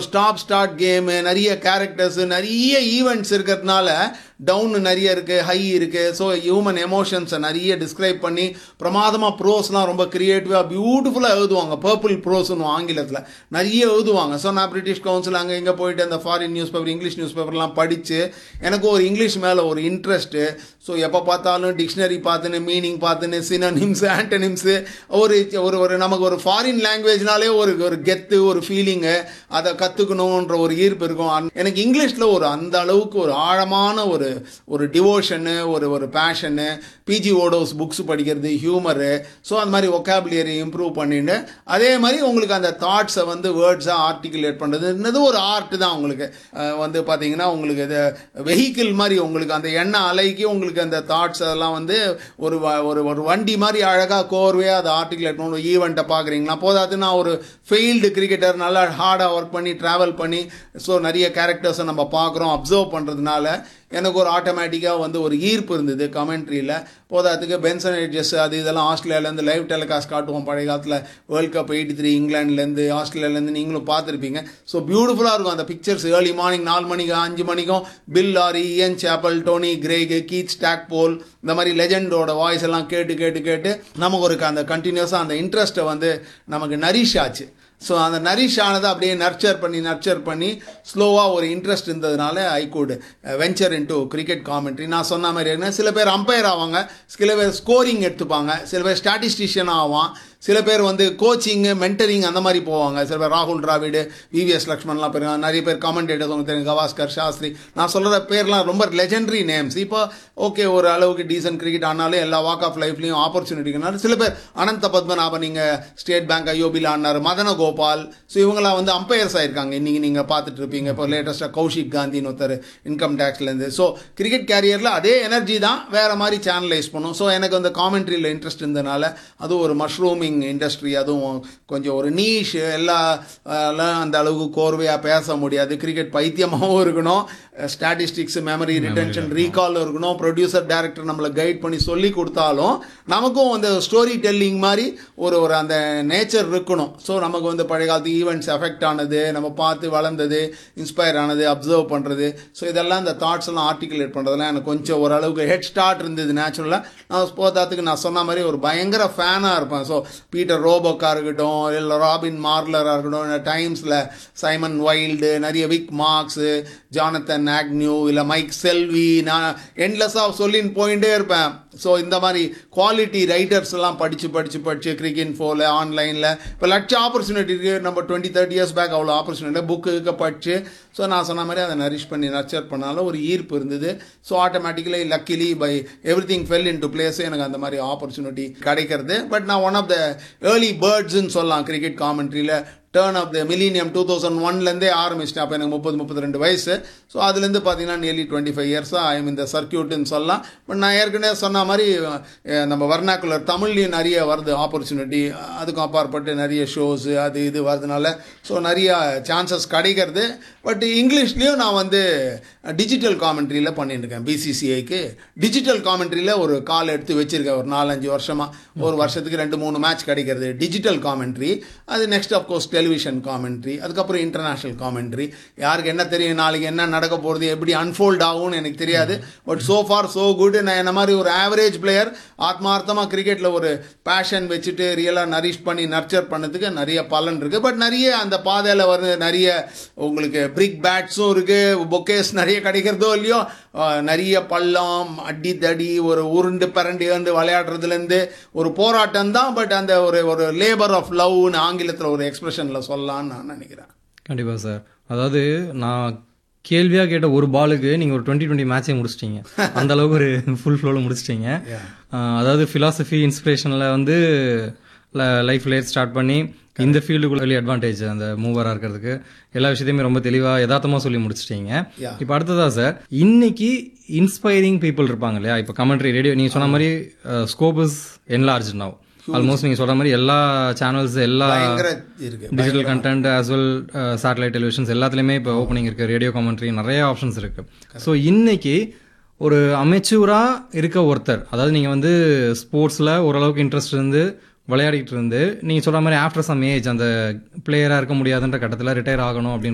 Stop start game நிறைய characters நிறைய events இருக்கிறதுனால டவுன் நிறைய இருக்கு ஹை இருக்கு ஸோ ஹியூமன் எமோஷன்ஸை நிறைய டிஸ்கிரைப் பண்ணி பிரமாதமாக ப்ரோஸ்லாம் ரொம்ப கிரியேட்டிவாக பியூட்டிஃபுல்லாக எழுதுவாங்க பர்பிள் ப்ரோஸ்னு ஆங்கிலத்தில் நிறைய எழுதுவாங்க ஸோ நான் பிரிட்டிஷ் கவுன்சில் அங்கே இங்கே போயிட்டு அந்த foreign newspaper English news பேப்பர்லாம் படித்து எனக்கு ஒரு இங்கிலீஷ் மேலே ஒரு இன்ட்ரெஸ்ட்டு ஸோ எப்போ பார்த்தாலும் டிக்ஷனரி பார்த்துன்னு மீனிங் பார்த்துன்னு சினனிம்ஸு ஆன்டனிம்ஸு ஒரு ஒரு ஒரு நமக்கு ஒரு ஃபாரின் லாங்குவேஜ்னாலே ஒரு ஒரு கெத்து ஒரு ஃபீலிங்கு அதை கற்றுக்கணுன்ற ஒரு ஈர்ப்பு இருக்கும் அன்- எனக்கு இங்கிலீஷில் ஒரு அந்த அளவுக்கு ஒரு ஆழமான ஒரு ஒரு டிவோஷனு ஒரு ஒரு பேஷனு பிஜி ஓடோஸ் புக்ஸ் படிக்கிறது ஹியூமரு ஸோ அந்த மாதிரி ஒக்காபுலியரி இம்ப்ரூவ் பண்ணிட்டு அதே மாதிரி உங்களுக்கு அந்த தாட்ஸை வந்து வேர்ட்ஸாக ஆர்டிகுலேட் பண்ணுறதுன்றது ஒரு ஆர்ட் தான் உங்களுக்கு அஹ் வந்து பார்த்தீங்கன்னா உங்களுக்கு இது வெஹிக்கிள் மாதிரி உங்களுக்கு அந்த எண்ணெய் அலைக்கு உங்களுக்கு அந்த தாட்ஸ் அதெல்லாம் வந்து ஒரு வ- ஒரு ஒரு வண்டி மாதிரி அழகாக கோர்வையாக அதை ஆர்டிகுலேட் பண்ணணும் ஈவெண்ட்டை பார்க்குறீங்களா போதாது நான் ஒரு ஃபெயில்டு கிரிக்கெட்டர் நல்லா ஹார்டாக ஒர்க் பண்ணி ட்ராவல் பண்ணி ஸோ நிறைய கேரக்டர்ஸை நம்ம பார்க்குறோம் அப்சர்வ் பண்ணுறதுனால எனக்கு ஒரு ஆட்டோமேட்டிக்காக வந்து ஒரு ஈர்ப்பு இருந்தது கமெண்ட்ரியில் போதாதுக்கு பென்சன் எட்ஜஸ் அது இதெல்லாம் ஆஸ்திரேலியாலேருந்து லைவ் டெலிகாஸ்ட் காட்டுவோம் பழைய காலத்தில் வேர்ல்ட் கப் எயிட்டி த்ரீ இங்கிலாந்துலேருந்து ஆஸ்திரேலியாலேருந்து நீங்களும் பார்த்துருப்பீங்க ஸோ பியூட்டிஃபுல்லாக இருக்கும் அந்த பிக்சர்ஸ் ஏர்லி மார்னிங் நாலு மணிக்கு அஞ்சு மணிக்கும் Bill Lawry Ian Chappell Tony Greig Keith Stackpole இந்த மாதிரி லெஜெண்டோட வாய்ஸ் எல்லாம் கேட்டு கேட்டு கேட்டு நமக்கு ஒரு அந்த கண்டினியூஸாக அந்த இன்ட்ரெஸ்ட்டை வந்து நமக்கு நரிஷ் ஆச்சு ஸோ அந்த நரிஷ் ஆனதை அப்படியே நர்ச்சர் பண்ணி நர்ச்சர் பண்ணி ஸ்லோவாக ஒரு இன்ட்ரெஸ்ட் இருந்ததுனால I got ventured into cricket commentary நான் சொன்ன மாதிரி என்ன சில பேர் அம்பையர் ஆவாங்க சில பேர் ஸ்கோரிங் எடுத்துப்பாங்க சில பேர் ஸ்டாட்டிஸ்டிஷியன் ஆவான் சில பேர் வந்து கோச்சிங்கு மென்டரிங் அந்த மாதிரி போவாங்க சில பேர் ராகுல் டிராவிடு விவிஎஸ் லக்ஷ்மண்லாம் பேர் நிறைய பேர் காமெண்டேட்டர்ஸ் உங்களுக்கு தெரியும் கவாஸ்கர் சாஸ்திரி நான் சொல்கிற பேர்லாம் ரொம்ப லெஜெண்டரி நேம்ஸ் இப்போ ஓகே ஒரு அளவுக்கு டீசன்ட் கிரிக்கெட் ஆனாலும் எல்லா வாக் ஆஃப் லைஃப்லையும் ஆப்பர்ச்சுனிட்டினால சில பேர் அனந்த பத்மநாபன் நீங்கள் ஸ்டேட் பேங்க் ஐயோபியில் ஆனார் மதன கோபால் ஸோ இவங்களாம் வந்து அம்பையர்ஸ் ஆயிருக்காங்க இன்னைக்கு நீங்கள் பார்த்துட்டு இருப்பீங்க இப்போ லேட்டஸ்ட்டாக கௌஷிக் காந்தின்னு ஒருத்தர் இன்கம் டேக்ஸ்லேருந்து ஸோ கிரிக்கெட் கேரியரில் அதே எனர்ஜி தான் வேறு மாதிரி சேனலைஸ் பண்ணும் ஸோ எனக்கு அந்த காமெண்ட்ரியில் இன்ட்ரெஸ்ட் இருந்தனால அது ஒரு மஷ்ரூமிங் இண்டஸ்ட்ரி அதுவும் கொஞ்சம் ஒரு நீஷ் எல்லா எல்லாம் அந்த அளவுக்கு கோர்வையாக பேச முடியாது கிரிக்கெட் பைத்தியமாகவும் இருக்கணும் ஸ்டாட்டிஸ்டிக்ஸ் மெமரி ரிட்டென்ஷன் ரீகால் இருக்கணும் ப்ரொடியூசர் டேரக்டர் நம்மளை கைட் பண்ணி சொல்லி கொடுத்தாலும் நமக்கும் அந்த ஸ்டோரி டெல்லிங் மாதிரி ஒரு ஒரு அந்த நேச்சர் இருக்கணும் ஸோ நமக்கு வந்து பழைய காலத்து ஈவெண்ட்ஸ் எஃபெக்ட் ஆனது நம்ம பார்த்து வளர்ந்தது இன்ஸ்பயர் ஆனது அப்சர்வ் பண்ணுறது ஸோ இதெல்லாம் இந்த தாட்ஸ் எல்லாம் ஆர்டிகுலேட் பண்ணுறதுலாம் எனக்கு கொஞ்சம் ஓரளவுக்கு ஹெட் ஸ்டார்ட் இருந்தது நேச்சுரலாக நான் போதாத்துக்கு நான் சொன்ன மாதிரி ஒரு பயங்கர ஃபேனாக இருப்பேன் ஸோ பீட்டர் ரோபோக்காக இருக்கட்டும் இல்லை ராபின் மார்லராக இருக்கட்டும் டைம்ஸில் சைமன் வைல்டு நிறைய விக் மார்க்ஸு ஜானத்தன் ஆக்னியூ இல்லை மைக் செல்வி நான் எண்ட்லெஸ்ஸாக சொல்லின்னு போயிட்டே இருப்பேன் ஸோ இந்த மாதிரி குவாலிட்டி ரைட்டர்ஸ் எல்லாம் படித்து படித்து படித்து கிரிக்கெட் ஃபோவில் ஆன்லைனில் இப்போ லட்ச ஆப்பர்ச்சுனிட்டி இருக்குது நம்ம டுவெண்ட்டி தேர்ட்டி இயர்ஸ் பேக் அவ்வளோ ஆப்பர்ச்சுனிட்டி புக்கு படித்து ஸோ நான் சொன்ன மாதிரி அதை நரிஷ் பண்ணி நர்ச்சர் பண்ணாலும் ஒரு ஈர்ப்பு இருந்தது so automatically luckily by everything fell into place எனக்கு அந்த மாதிரி ஆப்பர்ச்சுனிட்டி கிடைக்கிறது பட் நான் ஒன் ஆஃப் த ஏர்லி பேர்ட்ஸ்ன்னு சொல்லலாம் கிரிக்கெட் காமெண்ட்ரியில் turn of the millennium two thousand ஒன்லேருந்தே ஆரம்பிச்சிட்டேன் அப்போ எனக்கு முப்பது முப்பத்தி ரெண்டு வயசு ஸோ அதுலேருந்து பார்த்தீங்கன்னா நியர்லி டுவெண்ட்டி ஃபைவ் இயர்ஸாக ஐ இந்த சர்க்கியூட்னு சொல்லலாம் பட் நான் ஏற்கனவே சொன்ன மாதிரி அஹ், நம்ம வர்ணாக்குலர் தமிழ்லையும் நிறைய வருது ஆப்பர்ச்சுனிட்டி அதுக்கும் அப்பாற்பட்டு நிறைய ஷோஸு அது இது வரதுனால ஸோ நிறைய சான்சஸ் கிடைக்கிறது பட் இங்கிலீஷ்லேயும் நான் வந்து டிஜிட்டல் காமெண்ட்ரியில் பண்ணிட்டு இருக்கேன் பிசிசிஐக்கு டிஜிட்டல் காமெண்ட்ரியில் ஒரு கால் எடுத்து வச்சிருக்கேன் ஒரு நாலஞ்சு வருஷமாக ஒரு வருஷத்துக்கு ரெண்டு மூணு மேட்ச் கிடைக்கிறது டிஜிட்டல் காமெண்ட்ரி அது நெக்ஸ்ட் கோர்ஸ் டெலிவிஷன் காமெண்ட்ரி அதுக்கப்புறம் இன்டர்நேஷ்னல் காமெண்ட்ரி யாருக்கு என்ன தெரியும் நாளைக்கு என்ன நடக்க போகிறது எப்படி அன்ஃபோல்ட் ஆகும்னு எனக்கு தெரியாது but so far so good நான் என்ன மாதிரி ஒரு ஆவரேஜ் பிளேயர் ஆத்மார்த்தமாக கிரிக்கெட்டில் ஒரு பேஷன் வச்சுட்டு ரியலாக நரிஷ் பண்ணி நர்ச்சர் பண்ணதுக்கு நிறைய பலன் இருக்குது பட் நிறைய அந்த பாதையில் வர நிறைய உங்களுக்கு பிரிக் பேட்ஸும் இருக்குது பொக்கேஸ் நிறைய கிடைக்கிறதோ இல்லையோ அஹ், நிறைய பள்ளம் அடி தடி ஒரு உருண்டு பரண்டு வந்து விளையாடுறதுலேருந்து ஒரு போராட்டம் தான் பட் அந்த ஒரு ஒரு லேபர் ஆஃப் லவ்னு ஆங்கிலத்தில் ஒரு எக்ஸ்பிரஷனில் சொல்லலாம்னு நான் நினைக்கிறேன் கண்டிப்பாக சார் அதாவது நான் கேள்வியாக கேட்ட ஒரு பாலுக்கு நீங்கள் ஒரு டுவெண்ட்டி டுவெண்ட்டி மேட்சே முடிச்சிட்டீங்க அந்த அளவுக்கு ஒரு ஃபுல் ஃப்ளோவில் முடிச்சிட்டீங்க ஆஹ் அதாவது ஃபிலாசபி இன்ஸ்பிரேஷனில் வந்து லைஃப் லேட் ஸ்டார்ட் பண்ணி இந்த ஃபீல்டுக்குள்ள வெளியே அட்வான்டேஜ் அந்த மூவராக இருக்கிறதுக்கு எல்லா விஷயத்தையுமே ரொம்ப தெளிவாக யதார்த்தமாக சொல்லி முடிச்சிட்டீங்க Yeah. இப்போ அடுத்ததா சார் இன்னைக்கு இன்ஸ்பைரிங் பீப்புள் இருப்பாங்க இல்லையா இப்போ கமெண்ட்ரி ரேடியோ நீங்கள் சொன்ன மாதிரி scope is enlarge now almost நீங்கள் சொல்கிற மாதிரி எல்லா சேனல்ஸ் எல்லா பயங்கர இருக்கு digital content as well satellite televisions எல்லாத்துலேயுமே இப்போ ஓப்பனிங் இருக்கு ரேடியோ காமெண்ட்ரி நிறைய ஆப்ஷன்ஸ் இருக்கு ஸோ இன்னைக்கு ஒரு அமைச்சூராக இருக்க ஒருத்தர் அதாவது நீங்கள் வந்து ஸ்போர்ட்ஸில் ஓரளவுக்கு இன்ட்ரெஸ்ட் இருந்து விளையாடிட்டு இருந்து நீங்கள் சொல்கிற மாதிரி ஆஃப்டர் சம் ஏஜ் அந்த பிளேயராக இருக்க முடியாதுன்ற கட்டத்தில் ரிட்டையர் ஆகணும் அப்படின்னு